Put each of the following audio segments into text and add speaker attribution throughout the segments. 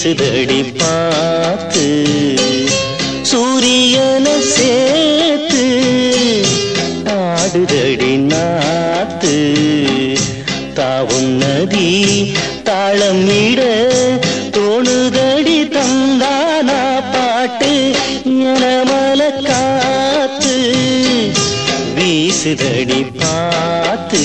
Speaker 1: வீசுதடி பார்த்து சூரியன சேர்த்து ஆடுதடி நாத்து தாவும் நதி தாளம் இட தோணுதடி தந்தானா பாட்டு எனமல காத்து வீசுதடி பார்த்து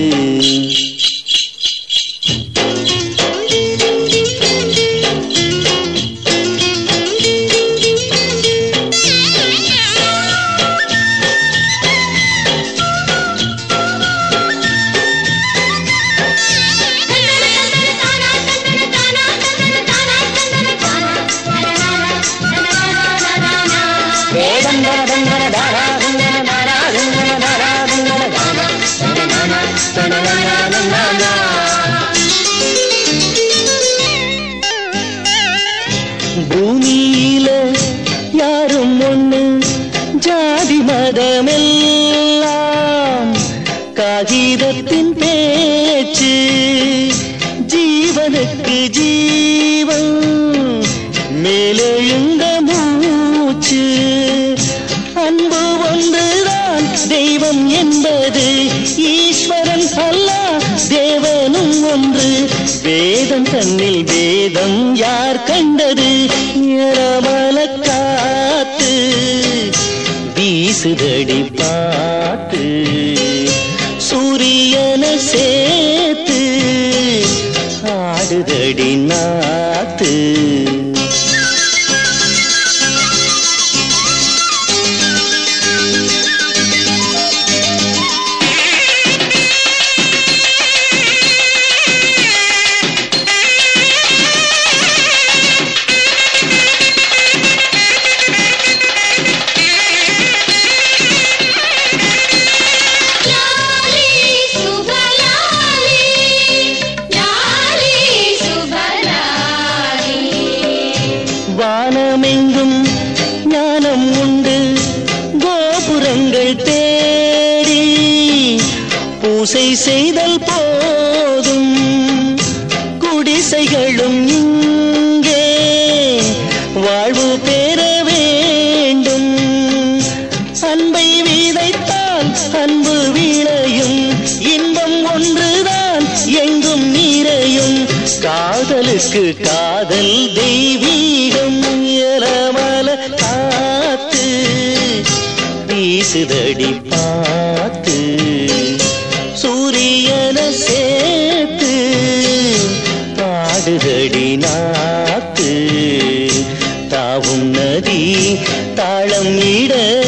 Speaker 1: பூமியில யாரும் ஒண்ணு ஜாதி மதமெல்லாம் காகிதத்தின் பேச்சு ஜீவனுக்கு ஜீவன் மேலெழுந்த மூச்சு அன்பு ஒன்றுதான் தெய்வம் என்பது ஈஸ்வரன் அல்ல தேவனும் ஒன்று வேதம் தன்னில் வேதம் யார் கண்டது எரமல காத்து வீசுதடி பாட்டு சூரியன சேர்த்து ஆடுதடி நாத்து
Speaker 2: லாலி சுபலாலி லாலி சுபலாலி
Speaker 1: வானமெங்கும் ஞானம் உண்டு கோபுரங்கள் தேடி பூசை செய்தல் போதும் குடிசைகளும் இங்கே வாழ்வு பெற வேண்டும் அன்பை விதைத்தால் அன்பு விளையும் இன்பம் ஒன்றுதான் எங்கும் நிறையும் காதலுக்கு காதல் தெய்வீகம் எலமல காத்து வீசுதடி பார்த்து சூரியன சேர்த்து பாடுதடி நாத்து தாவும் நதி தாளம் இட